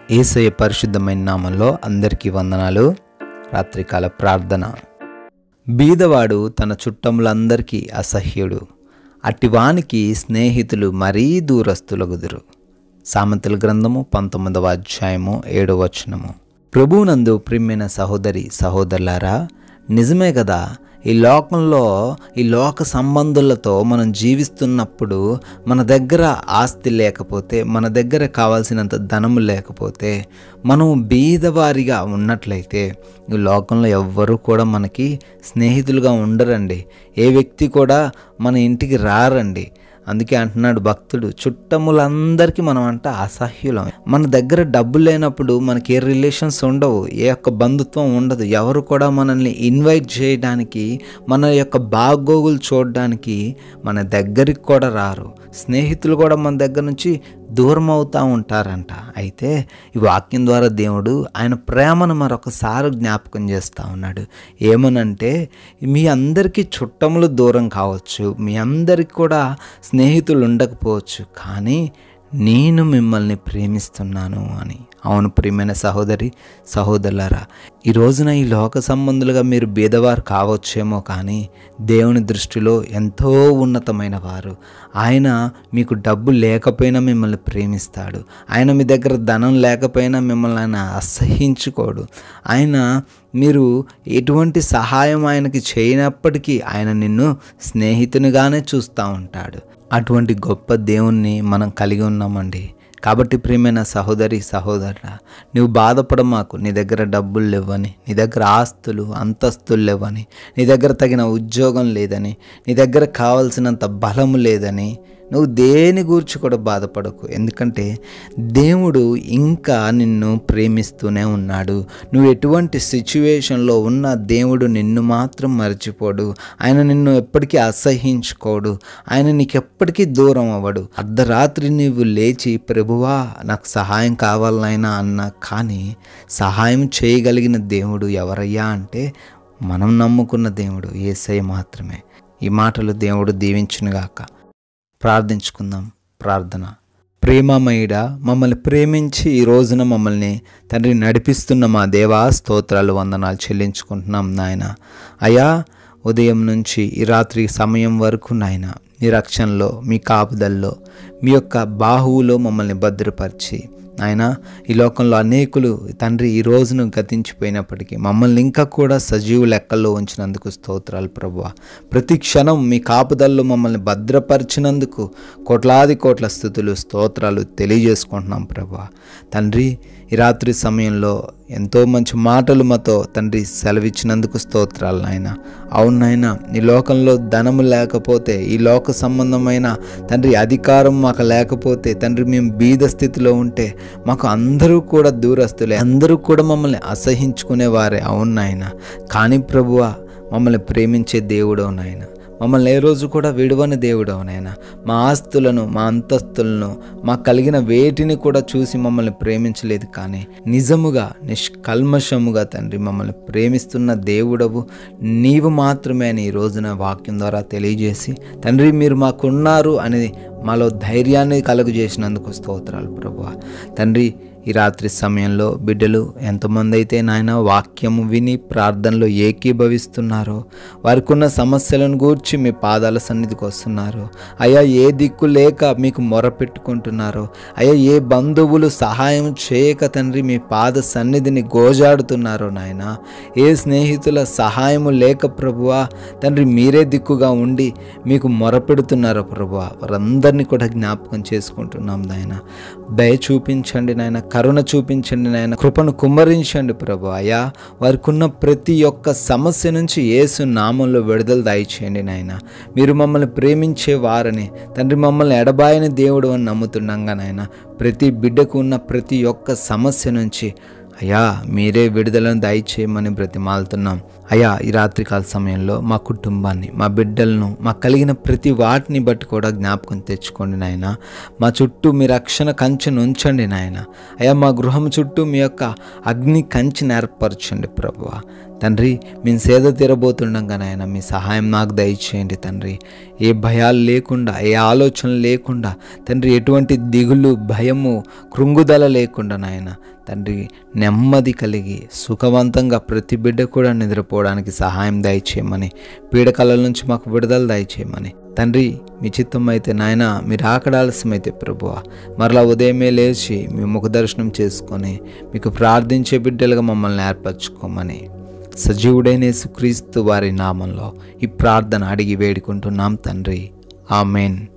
ఏసయ పరిశుద్ధమైన నామంలో అందరికీ వందనాలు రాత్రికాల ప్రార్థన బీదవాడు తన చుట్టములందరికీ అసహ్యుడు అట్టివానికి స్నేహితులు మరీ దూరస్తులగుదురు సామెతల గ్రంథము పంతొమ్మిదవ అధ్యాయము ఏడవ వచనము ప్రభువునందు ప్రిమ్మిన సహోదరి సహోదరులారా నిజమే కదా ఈ లోకంలో ఈ లోక సంబంధులతో మనం జీవిస్తున్నప్పుడు మన దగ్గర ఆస్తి లేకపోతే మన దగ్గర కావాల్సినంత ధనము లేకపోతే మనం బీదవారిగా ఉన్నట్లయితే ఈ లోకంలో ఎవ్వరూ కూడా మనకి స్నేహితులుగా ఉండరండి ఏ వ్యక్తి కూడా మన ఇంటికి రారండి అందుకే అంటున్నాడు భక్తుడు చుట్టములందరికీ మనం అంట అసహ్యులం మన దగ్గర డబ్బు లేనప్పుడు మనకి ఏ రిలేషన్స్ ఉండవు ఏ యొక్క బంధుత్వం ఉండదు ఎవరు కూడా మనల్ని ఇన్వైట్ చేయడానికి మన యొక్క బాగోగులు చూడడానికి మన దగ్గరికి కూడా రారు స్నేహితులు కూడా మన దగ్గర నుంచి దూరం అవుతూ ఉంటారంట అయితే ఈ వాక్యం ద్వారా దేవుడు ఆయన ప్రేమను మరొకసారి జ్ఞాపకం చేస్తూ ఉన్నాడు ఏమనంటే మీ అందరికీ చుట్టములు దూరం కావచ్చు మీ అందరికి కూడా స్నేహితులు ఉండకపోవచ్చు కానీ నేను మిమ్మల్ని ప్రేమిస్తున్నాను అని అవును ప్రియమైన సహోదరి సహోదరులారా ఈ రోజున ఈ లోక సంబంధులుగా మీరు బీదవారు కావచ్చేమో కానీ దేవుని దృష్టిలో ఎంతో ఉన్నతమైన వారు ఆయన మీకు డబ్బు లేకపోయినా మిమ్మల్ని ప్రేమిస్తాడు ఆయన మీ దగ్గర ధనం లేకపోయినా మిమ్మల్ని ఆయన అసహించుకోడు ఆయన మీరు ఎటువంటి సహాయం ఆయనకి చేయనప్పటికీ ఆయన నిన్ను స్నేహితునిగానే చూస్తూ ఉంటాడు అటువంటి గొప్ప దేవుణ్ణి మనం కలిగి ఉన్నామండి కాబట్టి ప్రియమైన సహోదరి సహోదరుడా నువ్వు బాధపడమాకు నీ దగ్గర డబ్బులు లేవని నీ దగ్గర ఆస్తులు అంతస్తులు లేవని నీ దగ్గర తగిన ఉద్యోగం లేదని నీ దగ్గర కావలసినంత బలము లేదని నువ్వు దేని గురించి కూడా బాధపడకు ఎందుకంటే దేవుడు ఇంకా నిన్ను ప్రేమిస్తూనే ఉన్నాడు నువ్వు ఎటువంటి సిచ్యువేషన్లో ఉన్న దేవుడు నిన్ను మాత్రం మర్చిపోడు ఆయన నిన్ను ఎప్పటికీ అసహించుకోడు ఆయన నీకు ఎప్పటికీ దూరం అవ్వడు అర్ధరాత్రి నీవు లేచి ప్రభువా నాకు సహాయం కావాలనైనా అన్నా కానీ సహాయం చేయగలిగిన దేవుడు ఎవరయ్యా అంటే మనం నమ్ముకున్న దేవుడు ఏసై మాత్రమే ఈ మాటలు దేవుడు దీవించునుగాక ప్రార్థించుకుందాం ప్రార్థన ప్రేమమయుడ మమ్మల్ని ప్రేమించి ఈ రోజున మమ్మల్ని తండ్రి నడిపిస్తున్న మా దేవా స్తోత్రాలు వందనాలు చెల్లించుకుంటున్నాం నాయన అయా ఉదయం నుంచి ఈ రాత్రి సమయం వరకు నాయన మీ రక్షణలో మీ కాపుదల్లో మీ యొక్క బాహువులో మమ్మల్ని భద్రపరిచి ఆయన ఈ లోకంలో అనేకులు తండ్రి ఈ రోజును గతించిపోయినప్పటికీ మమ్మల్ని ఇంకా కూడా సజీవ లెక్కల్లో ఉంచినందుకు స్తోత్రాలు ప్రభు ప్రతి క్షణం మీ కాపుదల్లో మమ్మల్ని భద్రపరిచినందుకు కోట్లాది కోట్ల స్థుతులు స్తోత్రాలు తెలియజేసుకుంటున్నాం ప్రభు తండ్రి ఈ రాత్రి సమయంలో ఎంతో మంచి మాటలు మాతో తండ్రి సెలవిచ్చినందుకు స్తోత్రాలు నాయన అవును నాయన ఈ లోకంలో ధనము లేకపోతే ఈ లోక సంబంధమైన తండ్రి అధికారం మాకు లేకపోతే తండ్రి మేము బీద స్థితిలో ఉంటే మాకు అందరూ కూడా దూరస్తులే అందరూ కూడా మమ్మల్ని అసహించుకునేవారే అవును నాయన కానీ ప్రభువా మమ్మల్ని ప్రేమించే దేవుడు నాయన మమ్మల్ని ఏ రోజు కూడా విడువని దేవుడు నాయన మా ఆస్తులను మా అంతస్తులను మాకు కలిగిన వేటిని కూడా చూసి మమ్మల్ని ప్రేమించలేదు కానీ నిజముగా నిష్కల్మషముగా తండ్రి మమ్మల్ని ప్రేమిస్తున్న దేవుడవు నీవు మాత్రమే అని ఈ రోజున వాక్యం ద్వారా తెలియజేసి తండ్రి మీరు మాకున్నారు అనేది మాలో ధైర్యాన్ని కలుగు చేసినందుకు స్తోత్రాలు ప్రభు తండ్రి ఈ రాత్రి సమయంలో బిడ్డలు ఎంతమంది అయితే నాయన వాక్యము విని ప్రార్థనలో ఏకీభవిస్తున్నారో వారికి ఉన్న సమస్యలను గూర్చి మీ పాదాల సన్నిధికి వస్తున్నారు అయ్యా ఏ దిక్కు లేక మీకు మొరపెట్టుకుంటున్నారో అయ్యా ఏ బంధువులు సహాయం చేయక తండ్రి మీ పాద సన్నిధిని గోజాడుతున్నారో నాయన ఏ స్నేహితుల సహాయము లేక ప్రభువా తండ్రి మీరే దిక్కుగా ఉండి మీకు మొరపెడుతున్నారో ప్రభువా వారందరినీ కూడా జ్ఞాపకం చేసుకుంటున్నాం నాయన దయ చూపించండి నాయన కరుణ చూపించండి నాయన కృపను కుమ్మరించండి ప్రభు అయ్యా వారికి ఉన్న ప్రతి ఒక్క సమస్య నుంచి యేసు నామంలో విడుదల దయచేయండి నాయన మీరు మమ్మల్ని ప్రేమించే వారని తండ్రి మమ్మల్ని ఎడబాయని దేవుడు అని నమ్ముతుండగా నాయన ప్రతి బిడ్డకు ఉన్న ప్రతి ఒక్క సమస్య నుంచి అయ్యా మీరే విడుదలను దయచేయమని బ్రతిమాలుతున్నాం అయ్యా ఈ రాత్రికాల సమయంలో మా కుటుంబాన్ని మా బిడ్డలను మాకు కలిగిన ప్రతి వాటిని బట్టి కూడా జ్ఞాపకం తెచ్చుకోండి నాయన మా చుట్టూ మీ రక్షణ కంచెను ఉంచండి నాయన అయ్యా మా గృహం చుట్టూ మీ యొక్క అగ్ని కంచెను ఏర్పరచండి ప్రభువ తండ్రి మేము సేద తీరబోతుండగా నాయన మీ సహాయం నాకు దయచేయండి తండ్రి ఏ భయాలు లేకుండా ఏ ఆలోచనలు లేకుండా తండ్రి ఎటువంటి దిగులు భయము కృంగుదల లేకుండా నాయన తండ్రి నెమ్మది కలిగి సుఖవంతంగా ప్రతి బిడ్డ కూడా నిద్రపోవడానికి సహాయం దయచేయమని పీడకల నుంచి మాకు విడుదల దయచేయమని తండ్రి మీ చిత్తం అయితే నాయన మీరు ఆకడ ఆలస్యమైతే ప్రభువ మరలా ఉదయమే లేచి మీ ముఖ దర్శనం చేసుకొని మీకు ప్రార్థించే బిడ్డలుగా మమ్మల్ని ఏర్పరచుకోమని సజీవుడైన యేసుక్రీస్తు వారి నామంలో ఈ ప్రార్థన అడిగి వేడుకుంటున్నాం తండ్రి ఆమెన్